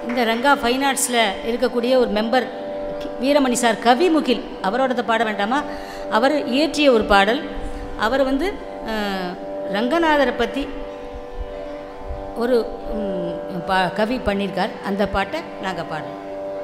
இந்த ரங்கா ஃபைன் ஆர்ட்ஸில் இருக்கக்கூடிய ஒரு மெம்பர் வீரமணி சார் கவி முகில் அவரோடத பாட வேண்டாமா அவர் இயற்றிய ஒரு பாடல் அவர் வந்து அஹ், ரங்கநாதரை பற்றி ஒரு ம், பா கவி பண்ணியிருக்கார் அந்த பாட்டை நாங்கள் பாடுறோம்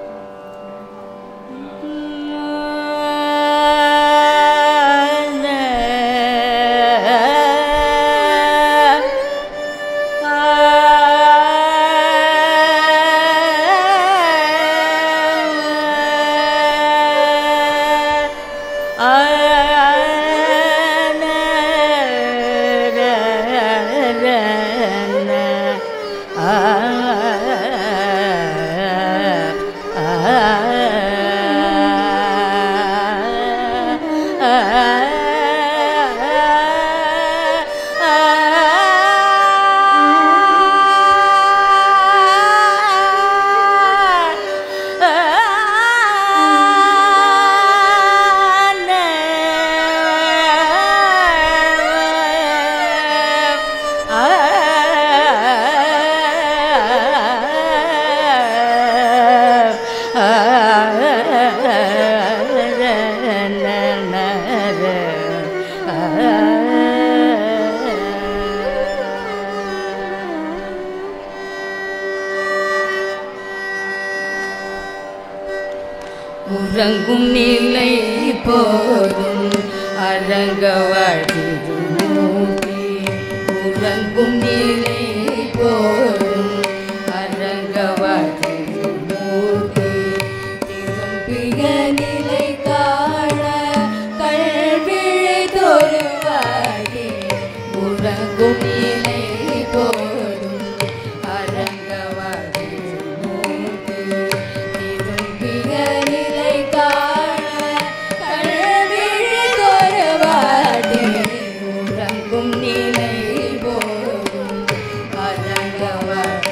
உறங்கும் நிலை போதும் அரங்கவாடி உறங்கும் நிலை போதும் அரங்கவாடி திரும்பிய நிலை காண கல்விழி தோறுவாடி உறங்கும் நிலை போதும் அரங்கவாடி திரும்பிய நிலை காண கல்விழி தோறுவாடி உறங்கும் நிலை போதும் அரங்கவாடி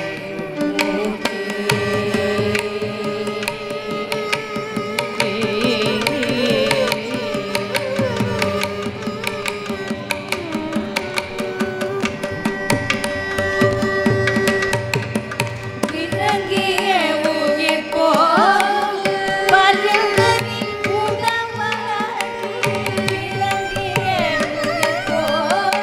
இறங்கிய உயிர் போல் பல்லவி உதவாடி. இறங்கிய உயிர் போல்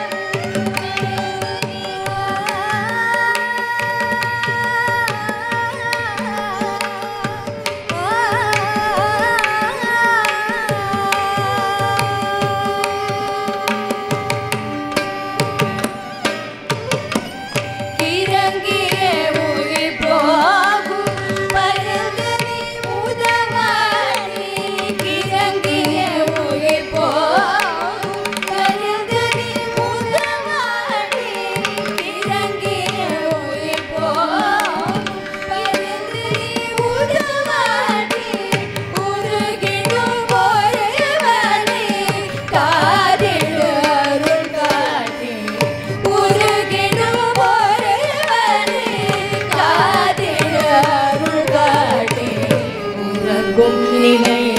இறங்கிய உயிர் போகும் பருகவி உதவாடி. இறங்கிய உயிர் போகும் பருகவி உதவாடி. இறங்கிய உயிர் போகும் பருகவி உதவாடி. உருகிடும் ஒருவனை காதிடு அருள் காட்டி உருகிடும் ஒருவனை காதிடு அருள் காட்டி உறங்கும் நிலை